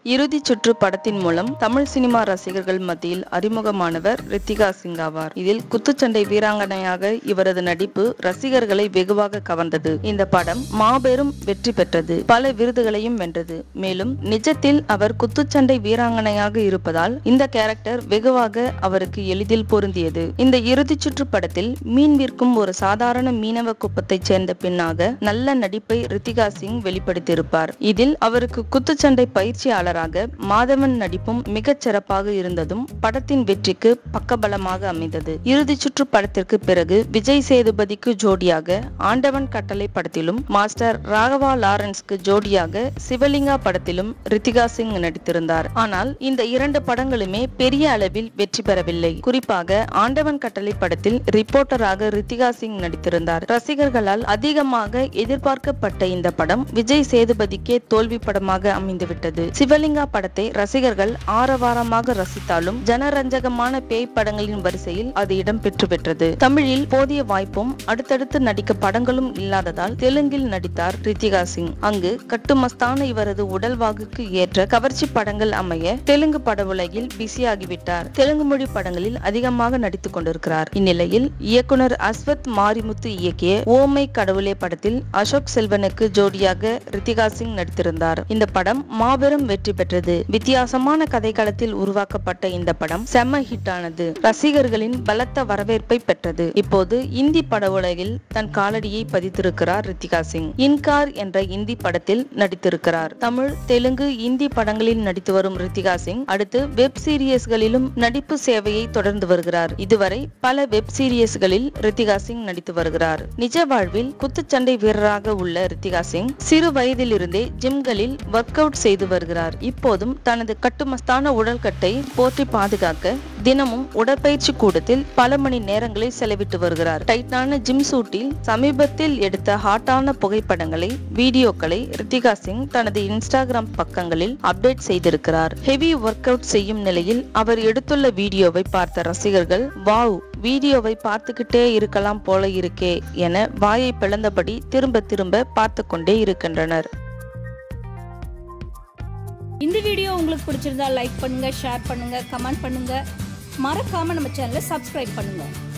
இறுதிச் சுற்று படத்தின் மூலம் தமிழ் சினிமா ரசிகர்கள் மத்தியில் அறிமுகமானவர் ரித்திகா சிங் ஆவார் இதில் குத்துச்சண்டை வீராங்கனையாக இவரது நடிப்பு ரசிகர்களை வெகுவாக கவர்ந்தது இந்த படம் மாபெரும் வெற்றி பெற்றது பல விருதுகளையும் வென்றது மேலும் நிஜத்தில் அவர் குத்துச்சண்டை வீராங்கனையாக இருப்பதால் இந்த கேரக்டர் வெகுவாக அவருக்கு எளிதில் பொருந்தியது இந்த இறுதிச் சுற்று படத்தில் மீன் விற்கும் ஒரு சாதாரண மீனவ குப்பத்தைச் சேர்ந்த பெண்ணாக நல்ல நடிப்பை ரித்திகா சிங் வெளிப்படுத்தியிருப்பார் இதில் அவருக்கு குத்துச்சண்டை பயிற்சியாளராக மாதவன் நடிப்பும் மிகச் சிறப்பாக இருந்ததும் படத்தின் வெற்றிக்கு பக்கபலமாக அமைந்தது இறுதிச் சுற்று படத்திற்கு பிறகு விஜய் சேதுபதிக்கு ஜோடியாக ஆண்டவன் கட்டளை படத்திலும் மாஸ்டர் ராகவா லாரன்ஸ்க்கு ஜோடியாக சிவலிங்கா படத்திலும் ரித்திகா சிங் நடித்திருந்தார் ஆனால் இந்த இரண்டு படங்களுமே பெரிய அளவில் வெற்றி பெறவில்லை குறிப்பாக ஆண்டவன் கட்டளை படத்தில் ரிப்போர்ட்டராக ரித்திகா சிங் நடித்திருந்தார் ரசிகர்களால் அதிகமாக எதிர்பார்க்கப்பட்ட இந்த படம் விஜய் சேதுபதிக்கே தோல்வி படமாக அமைந்துவிட்டது சிவலிங்கா படத்தை ரசிகர்கள் ஆரவாரமாக ரசித்தாலும் ஜனரஞ்சகமான பேய் படங்களின் வரிசையில் அது இடம் பெற்று பெற்றது தமிழில் போதிய வாய்ப்பும் அடுத்தடுத்து நடிக்க படங்களும் இல்லாததால் தெலுங்கில் நடித்தார் ரித்திகா சிங் அங்கு கட்டுமஸ்தான இவரது உடல்வாகுக்கு ஏற்ற கவர்ச்சி படங்கள் அமைய தெலுங்கு பட உலகில் பிஸியாகிவிட்டார் தெலுங்கு மொழி படங்களில் அதிகமாக நடித்துக் கொண்டிருக்கிறார் இந்நிலையில் இயக்குனர் அஸ்வத் மாரிமுத்து இயக்கிய ஓமை கடவுளே படத்தில் அசோக் செல்வனுக்கு ஜோடியாக ரித்திகா சிங் நடித்திருந்தார் இந்த படம் மாபெரும் வெற்றி பெற்றது வித்தியாசமான கதைக்களத்தில் உருவாக்கப்பட்ட இந்த படம் செம்ம ஹிட் ஆனது ரசிகர்களின் பலத்த வரவேற்பை பெற்றது இப்போது இந்தி பட உலகில் தன் காலடியை பதித்திருக்கிறார் ரித்திகா சிங் இன்கார் என்ற இந்தி படத்தில் நடித்திருக்கிறார் தமிழ் தெலுங்கு இந்தி படங்களில் நடித்து வரும் ரித்திகா சிங் அடுத்து வெப் சீரியஸ்களிலும் நடிப்பு சேவையை தொடர்ந்து வருகிறார் இதுவரை பல வெப் சீரியஸ்களில் ரித்திகா சிங் நடித்து வருகிறார் நிஜ வாழ்வில் குத்துச்சண்டை வீரராக உள்ள ரித்திகா சிங் சிறு வயதிலிருந்தே ஜிம்களில் ஒர்க் அவுட் செய்து வருகிறார் இப்போதும் தனது கட்டுமஸ்தான உடல்கட்டை போற்றி பாதுகாக்க தினமும் உடற்பயிற்சி கூடத்தில் பல மணி நேரங்களை செலவிட்டு வருகிறார் டைட்டான ஜிம் சூட்டில் சமீபத்தில் எடுத்த ஹாட்டான புகைப்படங்களை வீடியோக்களை ரித்திகா சிங் தனது இன்ஸ்டாகிராம் பக்கங்களில் அப்டேட் செய்திருக்கிறார் ஹெவி ஒர்க் அவுட் செய்யும் நிலையில் அவர் எடுத்துள்ள வீடியோவை பார்த்த ரசிகர்கள் வாவ் வீடியோவை பார்த்துக்கிட்டே இருக்கலாம் போல இருக்கே என வாயை பிளந்தபடி திரும்ப திரும்ப பார்த்து கொண்டே இருக்கின்றனர் இந்த வீடியோ உங்களுக்கு பிடிச்சிருந்தா லைக் பண்ணுங்க ஷேர் பண்ணுங்க கமெண்ட் பண்ணுங்க மறக்காம நம்ம சேனலை சப்ஸ்கிரைப் பண்ணுங்க